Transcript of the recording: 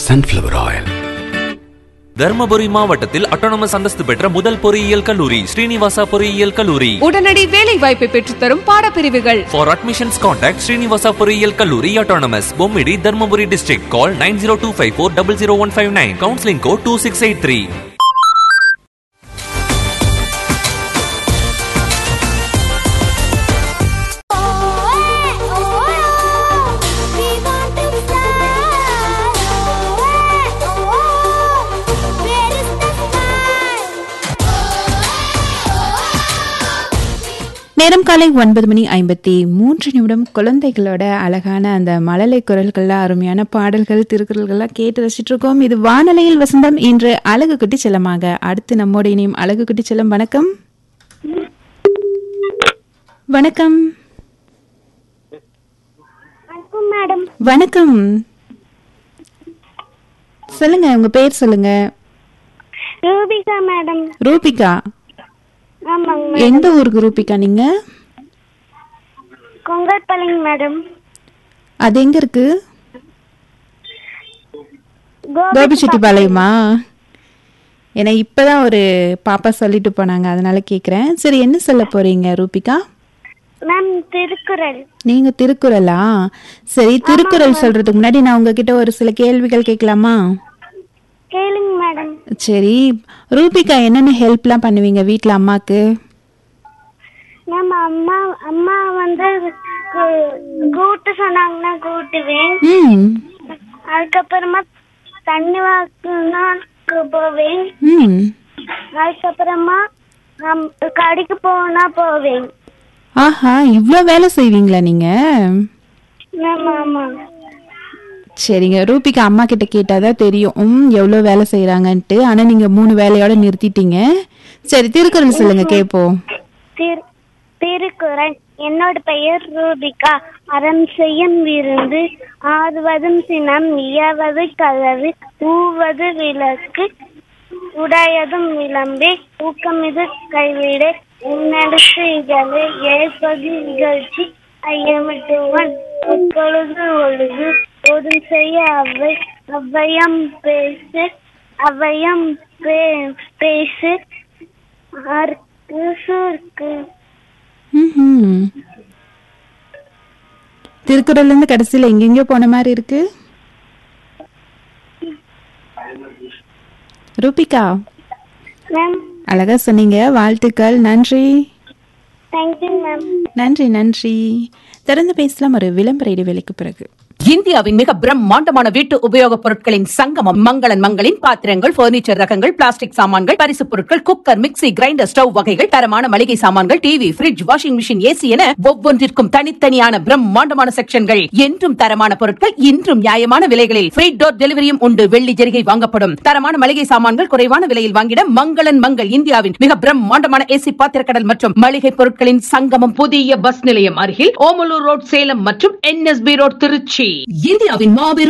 Sunflower oil Dharmapuri மாவட்டத்தில் autonomous அந்தஸ்து பெற்ற முதல் பொறியியல் கல்லூரி ஸ்ரீனிவாசா பொறியியல் கல்லூரி உடனடி வேலை வாய்ப்பை பெற்றுத்தரும் பாடப்பிரிவுகள் ஃபார் அட்மிஷன்ஸ் காண்டாக்ட் ஸ்ரீனிவாசா பொறியியல் கல்லூரி autonomous Bommidi Dharmapuri district call nine zero two five four double zero one five nine counselling code two six eight three நேரம் காலை ஒன்பது மணி ஐம்பத்தி மூன்று நிமிடம் குழந்தைகளோட அழகான அந்த மழலை குரல்கள்ல அருமையான பாடல்கள் திருக்குறள்கள்லாம் கேட்டு ரசிச்சுட்டு இருக்கோம் இது வானலையில் வசந்தம் இன்று அழகு குட்டி செல்லமாக அடுத்து நம்மோட இனியும் அழகு குட்டி செல்லம் வணக்கம் வணக்கம் மேடம் வணக்கம் சொல்லுங்க உங்க பேர் சொல்லுங்க ரூபிகா மேடம் ரூபிகா ஆமாங்க எந்த ஊருக்கு ரூபிகா நீங்க கொங்கல்பாளையம் மேடம் அது எங்க இருக்கு கோபிச்செட்டிப்பாளையமா ஏன்னா இப்பதான் ஒரு பாப்பா சொல்லிட்டு போனாங்க அதனால கேக்குறேன் சரி என்ன சொல்ல போறீங்க ரூபிகா மேம் திருக்குறள் நீங்க திருக்குறளா சரி திருக்குறள் சொல்றதுக்கு முன்னாடி நான் உங்ககிட்ட ஒரு சில கேள்விகள் கேட்கலாமா கேளுங்க மேடம் சரி ரூபிகா என்னென்ன ஹெல்ப்லாம் பண்ணுவீங்க வீட்ல அம்மாக்கு மேம் அம்மா அம்மா வந்து கு- கூட்டு சொன்னாங்கன்னா கூட்டுவேன் ம் அதுக்கப்புறமா தண்ணி வாக்குனா போவேன் ம் அதுக்கப்புறமா அம்- கடைக்கு போனா போவேன் ஆஹா இவ்ளோ வேலை செய்வீங்களா நீங்க மேம் ஆமா சரிங்க ரூபிகா அம்மா கிட்ட கேட்டாதான் தெரியும் ம் எவ்வளோ வேலை செய்றாங்கன்ட்டு ஆனா நீங்க மூணு வேலையோட நிறுத்திட்டீங்க சரி திருக்குறள் சொல்லுங்க கேப்போம் திரு திருக்குறள் என்னோட பெயர் ரூபிகா அறம் செய்யும் விருந்து ஆறுவதும் சினம் இயவது களவு ஊவது விளக்கு உடையதும் விளம்பே ஊக்கமிது கைவிடு உன்னடுத்து இகழு ஏற்பது இகழ்ச்சி ஐயமிட்டுவன் எப்பொழுது ஒழுகு போதும் செய்ய அவை அவ்வையம் பேசு அவ்வையம் பே- பேசு ஆர்க்கு சூர்க்கு ம்ஹும். திருக்குறள்ல இருந்து கடைசியில எங்கெங்கயோ போன மாதிரி இருக்கு ரூபிகா மேம் அழகா சொன்னீங்க வாழ்த்துக்கள் நன்றி தேங்க்யூ மேம் நன்றி நன்றி திறந்து பேசலாம் ஒரு விளம்பர இடைவேளைக்கு பிறகு இந்தியாவின் மிக பிரம்மாண்டமான வீட்டு உபயோகப் பொருட்களின் சங்கமம் மங்களன் மங்களின் பாத்திரங்கள் பர்னிச்சர் ரகங்கள் பிளாஸ்டிக் சாமான்கள் பரிசுப் பொருட்கள் குக்கர் மிக்ஸி கிரைண்டர் ஸ்டவ் வகைகள் தரமான மளிகை சாமான்கள் TV fridge washing machine AC என ஒவ்வொன்றிற்கும் தனித்தனியான பிரம்மாண்டமான செக்ஷன்கள் என்றும் தரமான பொருட்கள் இன்றும் நியாயமான விலைகளில் ஃப்ரீ டோர் டெலிவரியும் உண்டு வெள்ளி ஜெரிகை வாங்கப்படும் தரமான மளிகை சாமான்கள் குறைவான விலையில் வாங்கிட மங்களன் மங்கள் இந்தியாவின் மிக பிரம்மாண்டமான ஏசி பாத்திரக்கடல் மற்றும் மளிகை பொருட்களின் சங்கமம் புதிய பஸ் நிலையம் அருகில் ஓமலூர் ரோட் சேலம் மற்றும் என்எஸ்பி ரோட் திருச்சி இந்தியாவின் மாபெரும்